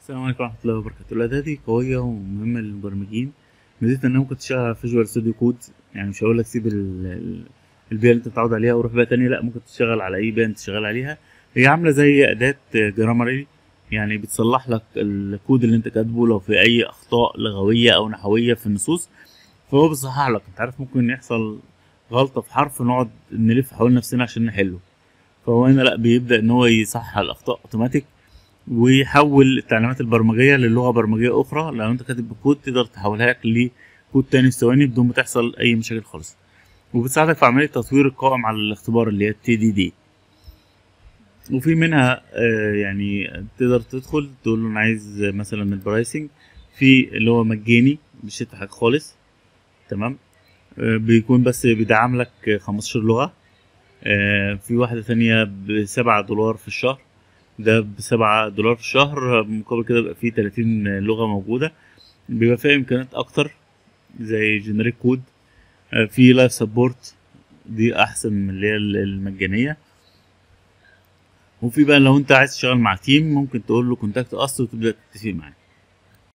السلام عليكم ورحمة الله وبركاته الأداة دي قوية ومهمة للمبرمجين ميزتها إنها ممكن تشتغل على فيجوال ستوديو كود يعني مش هقولك سيب ال- ال- البيئة اللي أنت متعود عليها وروح بيئة تانية لأ ممكن تشتغل على أي بيئة أنت شغال عليها هي عاملة زي أداة جرامري يعني بتصلح لك الكود اللي أنت كاتبه لو في أي أخطاء لغوية أو نحوية في النصوص فهو بيصحح لك أنت عارف ممكن يحصل غلطة في حرف نقعد نلف حول نفسنا عشان نحله فهو هنا لأ بيبدأ إن هو يصحح الأخطاء أوتوماتيك ويحول التعليمات البرمجيه للغه برمجيه اخرى لو انت كاتب بكود تقدر تحولها لك لكود تاني في ثواني بدون ما تحصل اي مشاكل خالص وبتساعدك في عمليه تطوير القائم على الاختبار اللي هي التي دي دي وفي منها آه، يعني تقدر تدخل تقول له انا عايز مثلا البرايسنج في اللي هو مجاني مش تدفع حاجه خالص تمام آه، بيكون بس بيدعم لك 15 لغه آه، في واحده ثانيه بسبعة دولار في الشهر ده بسبعة دولار في الشهر مقابل كده بيبقى فيه 30 لغة موجودة بيبقى فيها إمكانيات أكتر زي جنريك كود في لايف سبورت دي أحسن من اللي هي المجانية وفي بقى لو أنت عايز تشتغل مع تيم ممكن تقول له كونتاكت أصل وتبدأ تتفق معاه